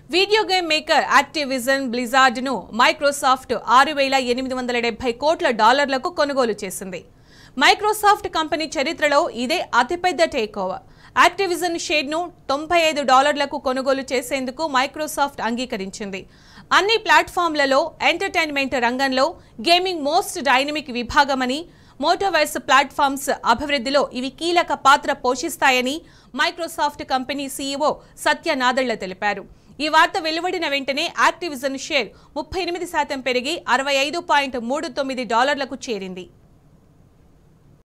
video game maker Activision Blizzard ను Microsoft ఆరు వేల ఎనిమిది వందల డెబ్బై కోట్ల డాలర్లకు కొనుగోలు చేసింది మైక్రోసాఫ్ట్ కంపెనీ చరిత్రలో ఇదే అతిపెద్ద టేక్ ఓవర్ యాక్టివిజన్ షేర్ ను తొంభై ఐదు డాలర్లకు కొనుగోలు చేసేందుకు మైక్రోసాఫ్ట్ అంగీకరించింది అన్ని ప్లాట్ఫామ్లలో ఎంటర్టైన్మెంట్ రంగంలో గేమింగ్ మోస్ట్ డైనమిక్ విభాగమని మోటోవర్స్ ప్లాట్ఫామ్స్ అభివృద్ధిలో ఇవి కీలక పాత్ర పోషిస్తాయని Microsoft company CEO Satya Nadella తెలిపారు ఈ వార్త వెలువడిన వెంటనే యాక్టివిజన్ షేర్ ముప్పై ఎనిమిది శాతం పెరిగి అరవై ఐదు పాయింట్ మూడు తొమ్మిది డాలర్లకు చేరింది